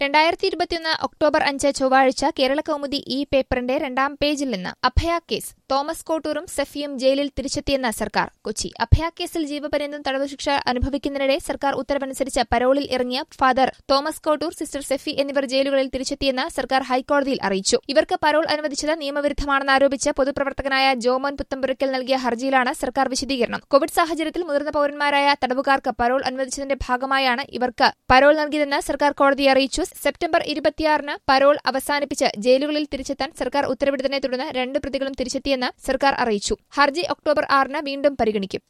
രണ്ടായിരത്തി ഇരുപത്തിയൊന്ന് ഒക്ടോബർ അഞ്ച് ചൊവ്വാഴ്ച കേരള കൗമുദി ഈ പേപ്പറിന്റെ രണ്ടാം പേജിൽ നിന്ന് അഭയ കേസ് തോമസ് കോട്ടൂറും സഫിയും ജയിലിൽ തിരിച്ചെത്തിയെന്ന സർക്കാർ കൊച്ചി അഭയ കേസിൽ ജീവപര്യന്തം തടവ് ശിക്ഷ അനുഭവിക്കുന്നതിനിടെ സർക്കാർ ഉത്തരവനുസരിച്ച് പരോളിൽ ഇറങ്ങിയ father Thomas Kottoor sister Sephy എന്നിവർ ജയിലുകളിൽ തിരിച്ചെത്തിയെന്ന് സർക്കാർ ഹൈക്കോടതിയിൽ അറിയിച്ചു ഇവർക്ക് പരോൾ അനുവദിച്ചത് നിയമവിരുദ്ധമാണെന്ന് ആരോപിച്ച് പൊതുപ്രവർത്തകനായ ജോമോൻ പുത്തമ്പുരയ്ക്കൽ നൽകിയ ഹർജിയിലാണ് സർക്കാർ വിശദീകരണം കോവിഡ് സാഹചര്യത്തിൽ മുതിർന്ന പൌരന്മാരായ തടവുകാർക്ക് പരോൾ അനുവദിച്ചതിന്റെ ഭാഗമായാണ് ഇവർക്ക് പരോൾ നൽകിയതെന്ന് സർക്കാർ കോടതിയെ അറിയിച്ചു സെപ്റ്റംബർ ഇരുപത്തിയാറിന് പരോൾ അവസാനിപ്പിച്ച് ജയിലുകളിൽ തിരിച്ചെത്താൻ സർക്കാർ ഉത്തരവിട്ടതിനെ തുടർന്ന് രണ്ട് പ്രതികളും തിരിച്ചെത്തിയെന്ന് സർക്കാർ അറിയിച്ചു ഹർജി ഒക്ടോബർ ആറിന് വീണ്ടും പരിഗണിക്കും